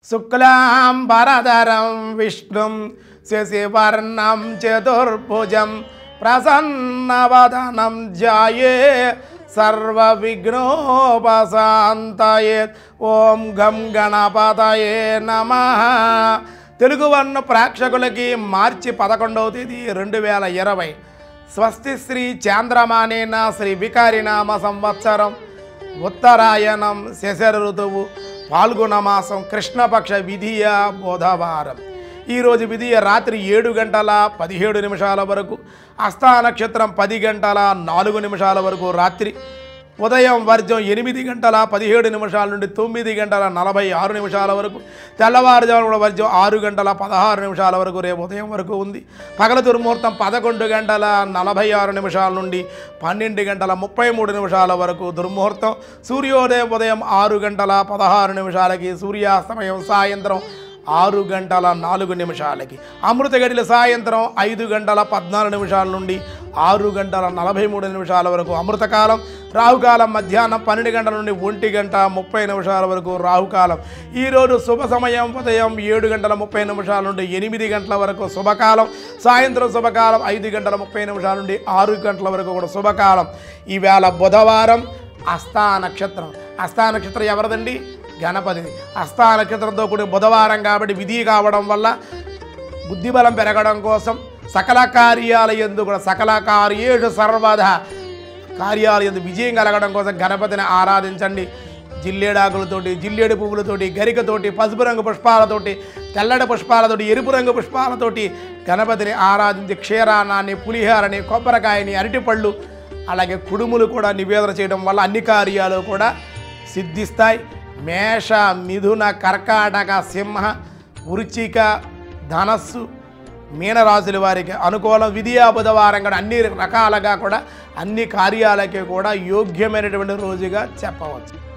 శుక్లాంబరధరం విష్ణుం శశివర్ణం చతుర్భుజం ప్రసన్నవదనం జాయే సర్వ విఘ్నోపశాంతయే ఓం గం గణపతయే నమ తెలుగు వర్ణ ప్రేక్షకులకి మార్చి పదకొండవ తేదీ రెండు వేల ఇరవై స్వస్తి శ్రీ చాంద్రమానేన శ్రీ వికారినామ సంవత్సరం ఉత్తరాయణం శశర ఋతువు పాల్గొన మాసం కృష్ణపక్ష విధియ బుధవారం ఈరోజు విధియ రాత్రి ఏడు గంటల పదిహేడు నిమిషాల వరకు అస్థా నక్షత్రం పది గంటల నాలుగు నిమిషాల వరకు రాత్రి ఉదయం వర్జం ఎనిమిది గంటల పదిహేడు నిమిషాల నుండి తొమ్మిది గంటల నలభై ఆరు నిమిషాల వరకు తెల్లవారుజామున కూడా వర్జం ఆరు గంటల పదహారు నిమిషాల వరకు రేపు ఉదయం వరకు ఉంది పగల దుర్ముహూర్తం పదకొండు గంటల నలభై ఆరు నిమిషాల నుండి పన్నెండు గంటల ముప్పై మూడు నిమిషాల వరకు దుర్ముహూర్తం సూర్యోదయం ఉదయం ఆరు గంటల పదహారు నిమిషాలకి సూర్యాస్తమయం సాయంత్రం ఆరు గంటల నాలుగు నిమిషాలకి అమృత గడిల సాయంత్రం ఐదు గంటల పద్నాలుగు నిమిషాల నుండి ఆరు గంటల నలభై మూడు నిమిషాల వరకు అమృతకాలం రాహుకాలం మధ్యాహ్నం పన్నెండు గంటల నుండి ఒంటి గంట ముప్పై నిమిషాల వరకు రాహుకాలం ఈరోజు శుభ సమయం ఉదయం ఏడు గంటల ముప్పై నిమిషాల నుండి ఎనిమిది గంటల వరకు శుభకాలం సాయంత్రం శుభకాలం ఐదు గంటల ముప్పై నిమిషాల నుండి ఆరు గంటల వరకు కూడా శుభకాలం ఈవేళ బుధవారం అస్థా నక్షత్రం అస్థా నక్షత్రం ఎవరిదండి గణపతి అస్థా నక్షత్రంతో కూడిన బుధవారం కాబట్టి విధి కావడం వల్ల బుద్ధిబలం పెరగడం కోసం సకల కార్యాలయందు కూడా సకల కార్యేషు సర్వదా కార్యాలయందు విజయం కలగడం కోసం గణపతిని ఆరాధించండి జిల్లేడాకులతోటి జిల్లేడు పువ్వులతోటి గరికతోటి పసుపు రంగు పుష్పాలతోటి తెల్లటి పుష్పాలతోటి ఎరుపు రంగు పుష్పాలతోటి గణపతిని ఆరాధించి క్షీరాన్నాన్ని పులిహారని కొబ్బరికాయని అరటిపళ్ళు అలాగే కుడుములు కూడా నివేదన చేయడం వల్ల అన్ని కార్యాలు కూడా సిద్ధిస్తాయి మేష మిథున కర్కాటక సింహ వృచ్చిక ధనస్సు మీనరాశుల వారికి అనుకూలం విధియా బుధవారం కూడా అన్ని రకాలుగా కూడా అన్ని కార్యాలకి కూడా యోగ్యమైనటువంటి రోజుగా చెప్పవచ్చు